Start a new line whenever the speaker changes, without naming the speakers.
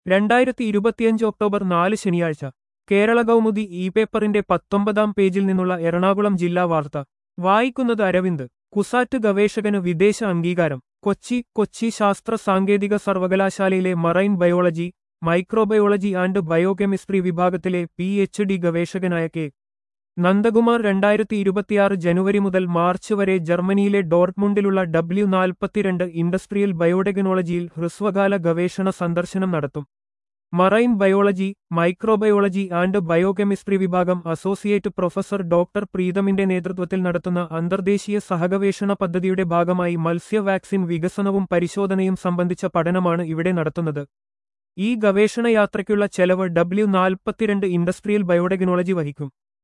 രണ്ടായിരത്തി ഇരുപത്തിയഞ്ച് ഒക്ടോബർ നാല് ശനിയാഴ്ച കേരള കൗമുദി ഇ പേപ്പറിന്റെ പത്തൊമ്പതാം പേജിൽ നിന്നുള്ള എറണാകുളം ജില്ലാ വാർത്ത വായിക്കുന്നത് അരവിന്ദ് കുസാറ്റ് ഗവേഷകന് വിദേശ അംഗീകാരം കൊച്ചി കൊച്ചി ശാസ്ത്ര സാങ്കേതിക സർവകലാശാലയിലെ marine biology microbiology and biochemistry വിഭാഗത്തിലെ പി എച്ച് ഡി ഗവേഷകനായ കെ നന്ദകുമാർ രണ്ടായിരത്തി ഇരുപത്തിയാറ് ജനുവരി മുതൽ മാർച്ച് വരെ ജർമ്മനിയിലെ ഡോർട്ട്മുണ്ടിലുള്ള ഡബ്ല്യു നാൽപ്പത്തിരണ്ട് ഇൻഡസ്ട്രിയൽ ബയോടെക്നോളജിയിൽ ഹ്രസ്വകാല ഗവേഷണ സന്ദർശനം നടത്തും marine biology microbiology and biochemistry വിഭാഗം അസോസിയേറ്റ് പ്രൊഫസർ ഡോക്ടർ പ്രീതമിന്റെ നേതൃത്വത്തിൽ നടത്തുന്ന അന്തർദേശീയ സഹഗവേഷണ പദ്ധതിയുടെ ഭാഗമായി മത്സ്യ വാക്സിൻ വികസനവും പരിശോധനയും സംബന്ധിച്ച പഠനമാണ് ഇവിടെ നടത്തുന്നത് ഈ ഗവേഷണ യാത്രയ്ക്കുള്ള ചെലവ് ഡബ്ല്യു നാൽപ്പത്തിരണ്ട് ഇൻഡസ്ട്രിയൽ ബയോടെക്നോളജി വഹിക്കും